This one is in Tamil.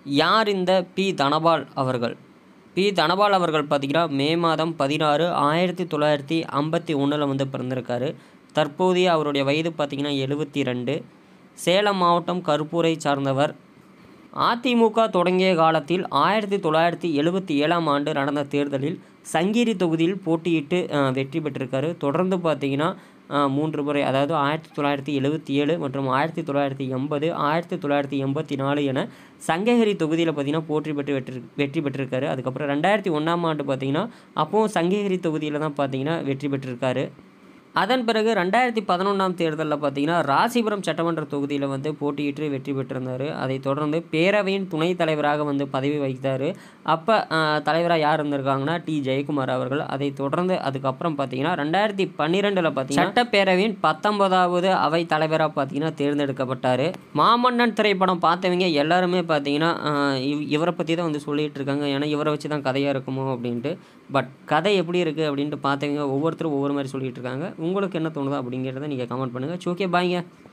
யார் இந்த பி தனபால் அவர்கள் பி தனபால் அவர்கள் பார்த்தீங்கன்னா மே மாதம் பதினாறு ஆயிரத்தி தொள்ளாயிரத்தி ஐம்பத்தி ஒன்றில் வந்து பிறந்திருக்காரு தற்போதைய அவருடைய வயது பார்த்திங்கன்னா எழுபத்தி ரெண்டு சேலம் மாவட்டம் கருப்பூரை சார்ந்தவர் அதிமுக தொடங்கிய காலத்தில் ஆயிரத்தி தொள்ளாயிரத்தி எழுபத்தி ஏழாம் ஆண்டு நடந்த தேர்தலில் சங்ககிரி தொகுதியில் போட்டியிட்டு அஹ், வெற்றி பெற்றிருக்காரு தொடர்ந்து பார்த்தீங்கன்னா அஹ், மூன்று முறை அதாவது ஆயிரத்தி தொள்ளாயிரத்தி எழுபத்தி ஏழு மற்றும் ஆயிரத்தி தொள்ளாயிரத்தி எண்பது ஆயிரத்தி தொள்ளாயிரத்தி எண்பத்தி நாலு என சங்ககிரி தொகுதியில் பார்த்தீங்கன்னா போற்றி பெற்று வெற்றி வெற்றி பெற்றிருக்காரு அதுக்கப்புறம் ரெண்டாயிரத்தி ஒன்றாம் ஆண்டு பார்த்தீங்கன்னா அப்போவும் சங்ககிரி தொகுதியில் தான் பார்த்தீங்கன்னா வெற்றி பெற்றிருக்காரு அதன் பிறகு ரெண்டாயிரத்தி பதினொன்றாம் தேர்தலில் பார்த்தீங்கன்னா ராசிபுரம் சட்டமன்ற தொகுதியில் வந்து போட்டியிட்டு வெற்றி பெற்றிருந்தார் அதைத் தொடர்ந்து பேரவையின் துணைத் தலைவராக வந்து பதவி வகித்தார் அப்போ தலைவராக யார் இருந்திருக்காங்கன்னா டி ஜெயக்குமார் அவர்கள் அதைத் தொடர்ந்து அதுக்கப்புறம் பார்த்தீங்கன்னா ரெண்டாயிரத்தி பன்னிரெண்டில் பார்த்தீங்கன்னா சட்டப்பேரவையின் பத்தொன்பதாவது அவை தலைவராக பார்த்தீங்கன்னா தேர்ந்தெடுக்கப்பட்டார் மாமன்னன் திரைப்படம் பார்த்தவங்க எல்லாருமே பார்த்தீங்கன்னா ஆஹ் இவ்- இவரை பற்றி தான் வந்து சொல்லிட்டு இருக்காங்க ஏன்னா இவரை வச்சு தான் கதையாக இருக்குமோ அப்படின்ட்டு பட் கதை எப்படி இருக்குது அப்படின்ட்டு பார்த்தவங்க ஒவ்வொருத்தரும் ஒவ்வொரு மாதிரி சொல்லிட்டு இருக்காங்க உங்களுக்கு என்ன தோணுதோ அப்படிங்கிறத நீங்கள் கமெண்ட் பண்ணுங்கள் ஓகே பாய்ங்க